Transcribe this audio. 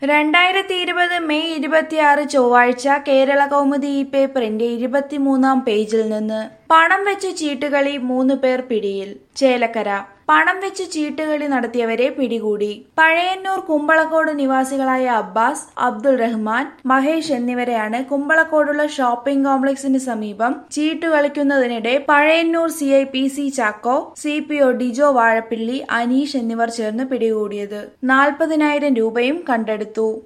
രണ്ടായിരത്തി ഇരുപത് മെയ് ഇരുപത്തിയാറ് ചൊവ്വാഴ്ച കേരള കൗമുദി ഈ പേപ്പറിന്റെ ഇരുപത്തിമൂന്നാം പേജിൽ നിന്ന് പണം വെച്ച് ചീട്ടുകളി മൂന്ന് പേർ പിടിയിൽ ചേലക്കര പണം വെച്ച് ചീട്ടുകളി നടത്തിയവരെ പിടികൂടി പഴയന്നൂർ കുമ്പളക്കോട് നിവാസികളായ അബ്ബാസ് അബ്ദുൾ റഹ്മാൻ മഹേഷ് എന്നിവരെയാണ് കുമ്പളക്കോടുള്ള ഷോപ്പിംഗ് കോംപ്ലക്സിന് സമീപം ചീട്ടു കളിക്കുന്നതിനിടെ Pazhayannur C I P C Chacko C P O Dijo Vazhappilly Aneesh എന്നിവർ ചേർന്ന് പിടികൂടിയത് നാൽപ്പതിനായിരം രൂപയും കണ്ടെടുത്തു